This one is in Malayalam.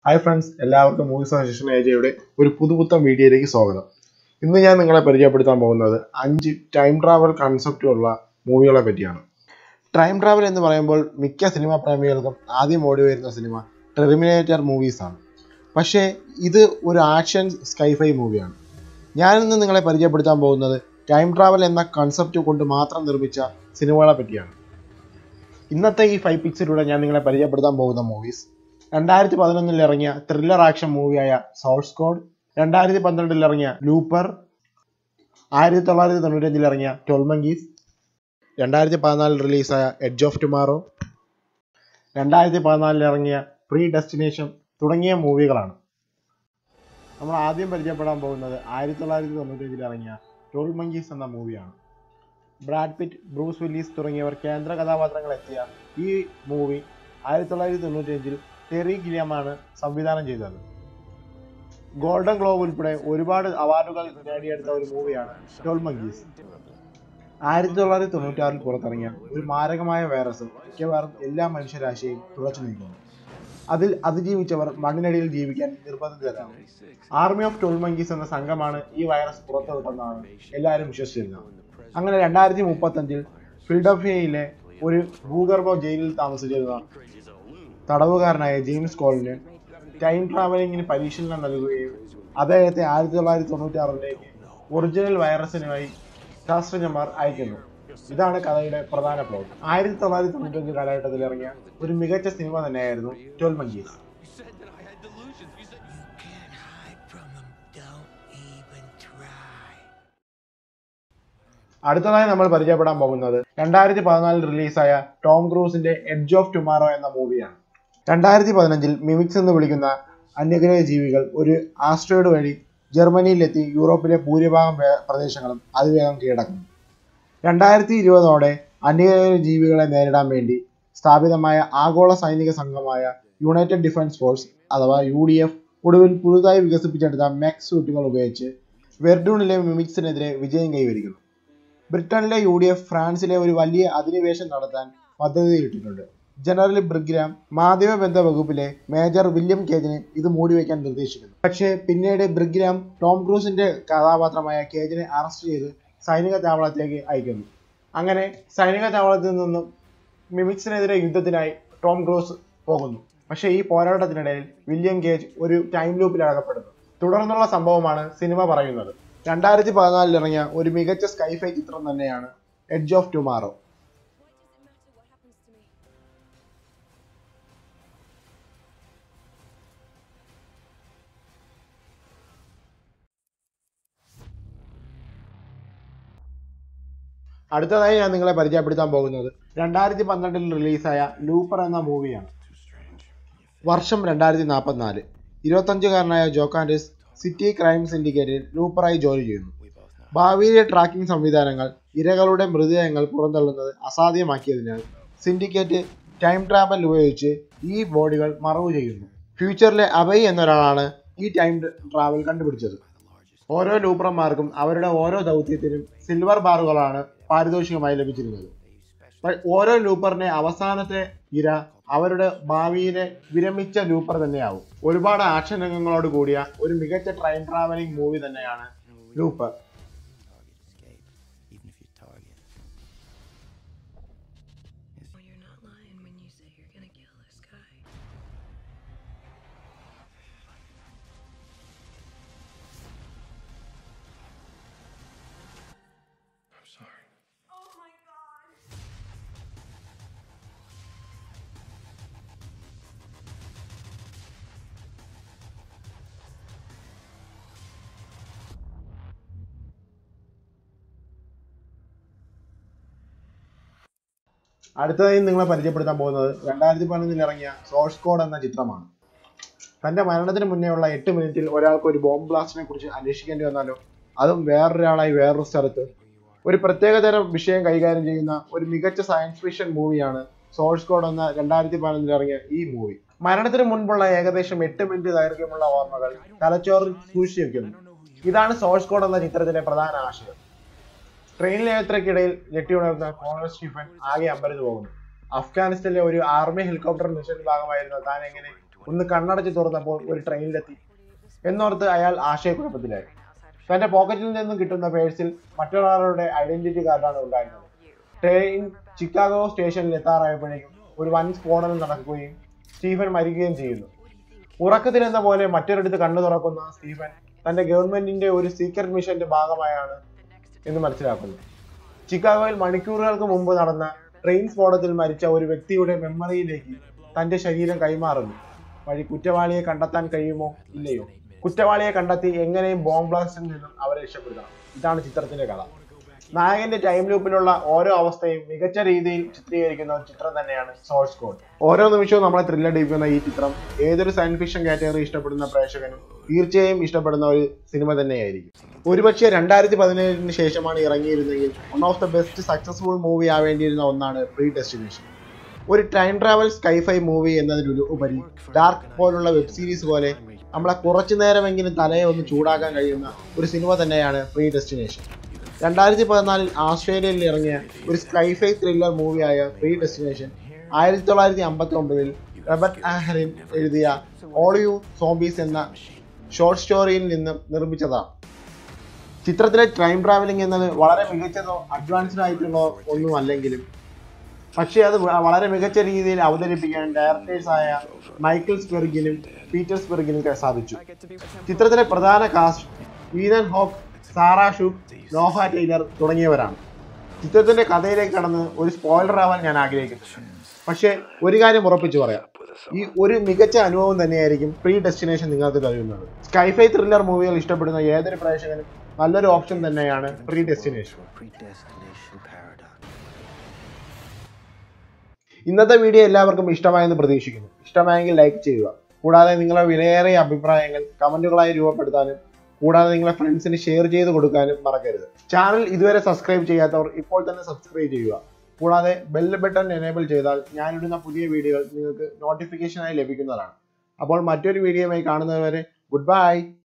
ഹായ് ഫ്രണ്ട്സ് എല്ലാവർക്കും മൂവി സജഷൻ ഏജയുടെ ഒരു പുതുപുത്തൻ വീഡിയോയിലേക്ക് സ്വാഗതം ഇന്ന് ഞാൻ നിങ്ങളെ പരിചയപ്പെടുത്താൻ പോകുന്നത് അഞ്ച് ടൈം ട്രാവൽ കൺസെപ്റ്റുള്ള മൂവികളെ പറ്റിയാണ് ടൈം ട്രാവൽ എന്ന് പറയുമ്പോൾ മിക്ക സിനിമാ പ്രേമികൾക്കും ആദ്യം ഓടി വരുന്ന സിനിമ ടെർമിനേറ്റർ മൂവീസ് ആണ് പക്ഷേ ഇത് ഒരു ആക്ഷൻ സ്കൈഫൈ മൂവിയാണ് ഞാനിന്ന് നിങ്ങളെ പരിചയപ്പെടുത്താൻ പോകുന്നത് ടൈം ട്രാവൽ എന്ന കൺസെപ്റ്റ് കൊണ്ട് മാത്രം നിർമ്മിച്ച സിനിമകളെ പറ്റിയാണ് ഇന്നത്തെ ഈ ഫൈവ് പിക്സിലൂടെ ഞാൻ നിങ്ങളെ പരിചയപ്പെടുത്താൻ പോകുന്ന മൂവീസ് രണ്ടായിരത്തി പതിനൊന്നിൽ ഇറങ്ങിയ ത്രില്ലർ ആക്ഷൻ മൂവിയായ സോഴ്സ് കോഡ് രണ്ടായിരത്തി പന്ത്രണ്ടിൽ ഇറങ്ങിയ ലൂപ്പർ ആയിരത്തി തൊള്ളായിരത്തി തൊണ്ണൂറ്റഞ്ചിൽ ഇറങ്ങിയ ടോൾമങ്കീസ് രണ്ടായിരത്തി പതിനാലിൽ റിലീസായ എഡ്ജ് ഓഫ് ടുമാറോ രണ്ടായിരത്തി പതിനാലിൽ ഇറങ്ങിയ പ്രീ ഡെസ്റ്റിനേഷൻ തുടങ്ങിയ മൂവികളാണ് നമ്മൾ ആദ്യം പരിചയപ്പെടാൻ പോകുന്നത് ആയിരത്തി തൊള്ളായിരത്തി തൊണ്ണൂറ്റഞ്ചിൽ ഇറങ്ങിയ ടോൾ മങ്കീസ് എന്ന മൂവിയാണ് ബ്രാഡ് പിറ്റ് ബ്രൂസ് വില്ലീസ് തുടങ്ങിയവർ കേന്ദ്ര കഥാപാത്രങ്ങൾ എത്തിയ ഈ മൂവി ആയിരത്തി തൊള്ളായിരത്തി തൊണ്ണൂറ്റിയഞ്ചിൽ ടെറി ഗിലിയമാണ് സംവിധാനം ചെയ്തത് ഗോൾഡൻ ഗ്ലോബ് ഉൾപ്പെടെ ഒരുപാട് അവാർഡുകൾ നേടിയെടുത്ത ഒരു മൂവിയാണ് ടോൾ മങ്കീസ് ആയിരത്തി തൊള്ളായിരത്തി തൊണ്ണൂറ്റാറിൽ പുറത്തിറങ്ങിയ ഒരു മാരകമായ വൈറസ് മിക്കവാറും എല്ലാ മനുഷ്യരാശിയെയും തുളച്ചു നീക്കുന്നു അതിൽ അതിജീവിച്ചവർ മണ്ണിനടിയിൽ ജീവിക്കാൻ നിർബന്ധിതരാണ് ആർമി ഓഫ് ടോൾ മങ്കീസ് എന്ന സംഘമാണ് ഈ വൈറസ് പുറത്തുവിട്ടെന്നാണ് എല്ലാവരും വിശ്വസിച്ചിരുന്നത് അങ്ങനെ രണ്ടായിരത്തി മുപ്പത്തഞ്ചിൽ ഫിൽഡൽഫിയയിലെ ഒരു ഭൂഗർഭ ജയിലിൽ താമസിച്ചിരുന്ന തടവുകാരനായ ജെയിംസ് കോളിന് ടൈം ട്രാവലിംഗിന് പരിശീലനം നൽകുകയും അദ്ദേഹത്തെ ആയിരത്തി തൊള്ളായിരത്തി തൊണ്ണൂറ്റി ആറിലേക്ക് ഒറിജിനൽ വൈറസിനുമായി ശാസ്ത്രജ്ഞന്മാർ അയക്കുന്നു ഇതാണ് കഥയുടെ പ്രധാന പ്ലോട്ട് ആയിരത്തി തൊള്ളായിരത്തി തൊണ്ണൂറ്റഞ്ച് കാലഘട്ടത്തിൽ ഇറങ്ങിയ ഒരു മികച്ച സിനിമ തന്നെയായിരുന്നു Twelve Monkeys Can't hide from them. Don't even try. അടുത്തതായി നമ്മൾ പരിചയപ്പെടാൻ പോകുന്നത് രണ്ടായിരത്തി പതിനാലിൽ റിലീസായ ടോം ക്രൂസിന്റെ എഡ്ജ് ഓഫ് ടുമാറോ എന്ന മൂവിയാണ് രണ്ടായിരത്തി പതിനഞ്ചിൽ മിമിക്സ് എന്ന് വിളിക്കുന്ന അന്യഗ്രഹ ജീവികൾ ഒരു ആസ്ട്രോയിഡ് വഴി ജർമ്മനിയിലെത്തി യുറോപ്പിലെ ഭൂരിഭാഗം വേ- പ്രദേശങ്ങളും അതിവേഗം കീഴടക്കുന്നു രണ്ടായിരത്തി ഇരുപതോടെ അന്യഗ്രഹ ജീവികളെ നേരിടാൻ വേണ്ടി സ്ഥാപിതമായ ആഗോള സൈനിക സംഘമായ യുണൈറ്റഡ് ഡിഫൻസ് ഫോഴ്സ് അഥവാ യു ഡി എഫ് ഒടുവിൽ പുതുതായി വികസിപ്പിച്ചെടുത്ത മെക് സൂട്ടുകൾ ഉപയോഗിച്ച് വെർഡൂണിലെ മിമിക്സിനെതിരെ വിജയം കൈവരിക്കുന്നു ബ്രിട്ടനിലെ യു ഡി എഫ് ഫ്രാൻസിലെ ഒരു വലിയ അധിനിവേശം നടത്താൻ പദ്ധതിയിട്ടിട്ടുണ്ട് ജനറൽ ബ്രിഗ്രാം മാധ്യമബന്ധ വകുപ്പിലെ മേജർ വില്യം കേജിന് ഇത് മൂടിവെക്കാൻ നിർദ്ദേശിക്കുന്നു പക്ഷേ പിന്നീട് ബ്രിഗ്രാം ടോം ക്രൂസിന്റെ കഥാപാത്രമായ കേജിനെ അറസ്റ്റ് ചെയ്ത് സൈനിക താവളത്തിലേക്ക് അയക്കുന്നു അങ്ങനെ സൈനിക താവളത്തിൽ നിന്നും മിമിക്സിനെതിരെ യുദ്ധത്തിനായി ടോം ക്രൂസ് പോകുന്നു പക്ഷേ ഈ പോരാട്ടത്തിനിടയിൽ വില്യം കേജ് ഒരു ടൈം ലൂപ്പിൽ അകപ്പെടുന്നു തുടർന്നുള്ള സംഭവമാണ് സിനിമ പറയുന്നത് രണ്ടായിരത്തി പതിനാലിൽ ഇറങ്ങിയ ഒരു മികച്ച സ്കൈഫൈ ചിത്രം തന്നെയാണ് എഡ്ജ് ഓഫ് ടുമാറോ അടുത്തതായി ഞാൻ നിങ്ങളെ പരിചയപ്പെടുത്താൻ പോകുന്നത് രണ്ടായിരത്തി പന്ത്രണ്ടിൽ റിലീസായ ലൂപ്പർ എന്ന മൂവിയാണ് വർഷം രണ്ടായിരത്തി നാൽപ്പത്തിനാല് ഇരുപത്തഞ്ചുകാരനായ ജോക്കാൻഡിസ് സിറ്റി ക്രൈം സിൻഡിക്കേറ്റിൽ ലൂപ്പറായി ജോലി ചെയ്യുന്നു ഭാവിയിലെ ട്രാക്കിംഗ് സംവിധാനങ്ങൾ ഇരകളുടെ മൃതദേഹങ്ങൾ പുറന്തള്ളുന്നത് അസാധ്യമാക്കിയതിനാൽ സിൻഡിക്കേറ്റ് ടൈം ട്രാവൽ ഉപയോഗിച്ച് ഈ ബോഡികൾ മറവ് ചെയ്യുന്നു ഫ്യൂച്ചറിലെ അഭയ് എന്നൊരാളാണ് ഈ ടൈം ട്രാവൽ കണ്ടുപിടിച്ചത് ഓരോ ലൂപ്പർമാർക്കും അവരുടെ ഓരോ ദൗത്യത്തിനും സിൽവർ ബാറുകളാണ് പാരിതോഷികമായി ലഭിച്ചിരുന്നത് പ- ഓരോ ലൂപ്പറിന്റെ അവസാനത്തെ ഇര അവരുടെ ഭാവിയിലെ വിരമിച്ച ലൂപ്പർ തന്നെയാവും ഒരുപാട് ആക്ഷൻ രംഗങ്ങളോട് കൂടിയ ഒരു മികച്ച ട്രെയിൻ ട്രാവലിംഗ് മൂവി തന്നെയാണ് Looper Even if you target. Well, you're not lying when you say you're gonna kill this guy. I'm sorry. അടുത്തതായി നിങ്ങളെ പരിചയപ്പെടുത്താൻ പോകുന്നത് രണ്ടായിരത്തി പതിനൊന്നിൽ ഇറങ്ങിയ സോഴ്സ് കോഡ് എന്ന ചിത്രമാണ് തന്റെ മരണത്തിന് മുന്നേ ഉള്ള എട്ട് മിനിറ്റിൽ ഒരാൾക്ക് ഒരു ബോംബ് ബ്ലാസ്റ്റിനെ കുറിച്ച് അന്വേഷിക്കേണ്ടി വന്നാലോ അതും വേറൊരാളായി വേറൊരു സ്ഥലത്ത് ഒരു പ്രത്യേകതരം വിഷയം കൈകാര്യം ചെയ്യുന്ന ഒരു മികച്ച science fiction movie Source Code എന്ന രണ്ടായിരത്തി പതിനൊന്നിൽ ഇറങ്ങിയ ഈ മൂവി മരണത്തിന് മുൻപുള്ള ഏകദേശം എട്ട് മിനിറ്റ് ദൈർഘ്യമുള്ള ഓർമ്മകൾ തലച്ചോറിൽ സൂക്ഷിച്ചു വെക്കുന്നു ഇതാണ് സോഴ്സ് കോഡ് എന്ന ചിത്രത്തിലെ പ്രധാന ആശയം ട്രെയിൻ യാത്രക്കിടയിൽ ഞെട്ടിയുണർന്ന കോണർ സ്റ്റീഫൻ ആകെ അമ്പരന്ന് പോകുന്നു അഫ്ഗാനിസ്ഥാനിലെ ഒരു ആർമി ഹെലികോപ്റ്റർ മിഷന്റെ ഭാഗമായിരുന്ന താൻ എങ്ങനെ ഒന്ന് കണ്ണടച്ച് തുറന്നപ്പോൾ ഒരു ട്രെയിനിലെത്തി എന്നോർത്ത് അയാൾ ആശയക്കുഴപ്പത്തിലായി തന്റെ പോക്കറ്റിൽ നിന്നും കിട്ടുന്ന പേഴ്സിൽ മറ്റൊരാളുടെ ഐഡന്റിറ്റി കാർഡാണ് ഉണ്ടായിരുന്നത് ട്രെയിൻ ചിക്കാഗോ സ്റ്റേഷനിൽ എത്താറായപ്പോഴേക്കും ഒരു വൻ സ്ഫോടനം നടക്കുകയും സ്റ്റീഫൻ മരിക്കുകയും ചെയ്യുന്നു ഉറക്കത്തിലെന്ന പോലെ മറ്റൊരിടത്ത് കണ്ണു തുറക്കുന്ന സ്റ്റീഫൻ തന്റെ ഗവൺമെന്റിന്റെ ഒരു സീക്രട്ട് മിഷന്റെ ഭാഗമായാണ് എന്ന് മനസ്സിലാക്കുന്നു ചിക്കാഗോയിൽ മണിക്കൂറുകൾക്ക് മുമ്പ് നടന്ന ട്രെയിൻ സ്ഫോടനത്തിൽ മരിച്ച ഒരു വ്യക്തിയുടെ മെമ്മറിയിലേക്ക് തന്റെ ശരീരം കൈമാറുന്നു വഴി കുറ്റവാളിയെ കണ്ടെത്താൻ കഴിയുമോ ഇല്ലയോ കുറ്റവാളിയെ കണ്ടെത്തി എങ്ങനെയും ബോംബ് ബ്ലാസ്റ്റിൽ നിന്നും അവരെ രക്ഷപ്പെടുത്തണം ഇതാണ് ചിത്രത്തിന്റെ കഥ നായകന്റെ ടൈം ലൂപ്പിലുള്ള ഓരോ അവസ്ഥയും മികച്ച രീതിയിൽ ചിത്രീകരിക്കുന്ന ഒരു ചിത്രം തന്നെയാണ് സോഴ്സ് കോഡ് ഓരോ നിമിഷവും നമ്മളെ ത്രില്ലർ അടിപ്പിക്കുന്ന ഈ ചിത്രം ഏതൊരു സയൻസ് ഫിക്ഷൻ കാറ്റഗറി ഇഷ്ടപ്പെടുന്ന പ്രേക്ഷകനും തീർച്ചയായും ഇഷ്ടപ്പെടുന്ന ഒരു സിനിമ തന്നെയായിരിക്കും ഒരുപക്ഷെ രണ്ടായിരത്തി പതിനേഴിന് ശേഷമാണ് ഇറങ്ങിയിരുന്നെങ്കിൽ one of the best successful movie ആവേണ്ടിയിരുന്ന ഒന്നാണ് പ്രീ ഡെസ്റ്റിനേഷൻ ഒരു ടൈം ട്രാവൽ സ്കൈഫൈ മൂവി എന്നതിലുപരി ഡാർക്ക് പോലുള്ള വെബ് സീരീസ് പോലെ നമ്മളെ കുറച്ചു നേരമെങ്കിലും തലയെ ഒന്ന് ചൂടാക്കാൻ കഴിയുന്ന ഒരു സിനിമ തന്നെയാണ് പ്രീ ഡെസ്റ്റിനേഷൻ രണ്ടായിരത്തി പതിനാലിൽ ഓസ്ട്രേലിയയിൽ ഇറങ്ങിയ ഒരു സ്കൈഫൈ ത്രില്ലർ മൂവിയായ പ്രീ ഡെസ്റ്റിനേഷൻ ആയിരത്തി തൊള്ളായിരത്തി അമ്പത്തി ഒമ്പതിൽ റബർട്ട് ആഹറിൻ എഴുതിയ ഓൾ യു സോംബീസ് എന്ന ഷോർട്ട് സ്റ്റോറിയിൽ നിന്ന് നിർമ്മിച്ചതാണ് ചിത്രത്തിലെ ടൈം ട്രാവലിംഗ് എന്നത് വളരെ മികച്ചതോ അഡ്വാൻസ്ഡ് ആയിട്ടുള്ളോ ഒന്നും അല്ലെങ്കിലും പക്ഷേ അത് വ- വളരെ മികച്ച രീതിയിൽ അവതരിപ്പിക്കാൻ ഡയറക്ടേഴ്സായ മൈക്കിൾ സ്പെർഗിനും പീറ്റർ സ്പെർഗിനും ക- സാധിച്ചു ചിത്രത്തിലെ പ്രധാന cast Ethan Hawke Sarah Snook Noah Taylor തുടങ്ങിയവരാണ് ചിത്രത്തിന്റെ കഥയിലേക്ക് കടന്ന് ഒരു സ്പോയിലർ ആവാൻ ഞാൻ ആഗ്രഹിക്കുന്നു പക്ഷേ ഒരു കാര്യം ഉറപ്പിച്ചു പറയാം ഈ ഒരു മികച്ച അനുഭവം തന്നെയായിരിക്കും പ്രീ ഡെസ്റ്റിനേഷൻ നിങ്ങൾക്ക് തരുന്നത് സ്കൈഫൈ ത്രില്ലർ മൂവികൾ ഇഷ്ടപ്പെടുന്ന ഏതൊരു പ്രേക്ഷകനും നല്ലൊരു ഓപ്ഷൻ തന്നെയാണ് പ്രീ ഡെസ്റ്റിനേഷൻ Predestination paradox. ഇന്നത്തെ വീഡിയോ എല്ലാവർക്കും ഇഷ്ടമായെന്ന് പ്രതീക്ഷിക്കുന്നു ഇഷ്ടമായെങ്കിൽ ലൈക്ക് ചെയ്യുക കൂടാതെ നിങ്ങളുടെ വിലയേറിയ അഭിപ്രായങ്ങൾ കമന്റുകളായി രൂപപ്പെടുത്താനും കൂടാതെ നിങ്ങളുടെ ഫ്രണ്ട്സിന് ഷെയർ ചെയ്ത് കൊടുക്കാനും മറക്കരുത് ചാനൽ ഇതുവരെ സബ്സ്ക്രൈബ് ചെയ്യാത്തവർ ഇപ്പോൾ തന്നെ സബ്സ്ക്രൈബ് ചെയ്യുക കൂടാതെ ബെൽ ബട്ടൺ എനേബിൾ ചെയ്താൽ ഞാനിടുന്ന പുതിയ വീഡിയോകൾ നിങ്ങൾക്ക് നോട്ടിഫിക്കേഷനായി ലഭിക്കുന്നതാണ് അപ്പോൾ മറ്റൊരു വീഡിയോയുമായി കാണുന്നതുവരെ ഗുഡ് ബൈ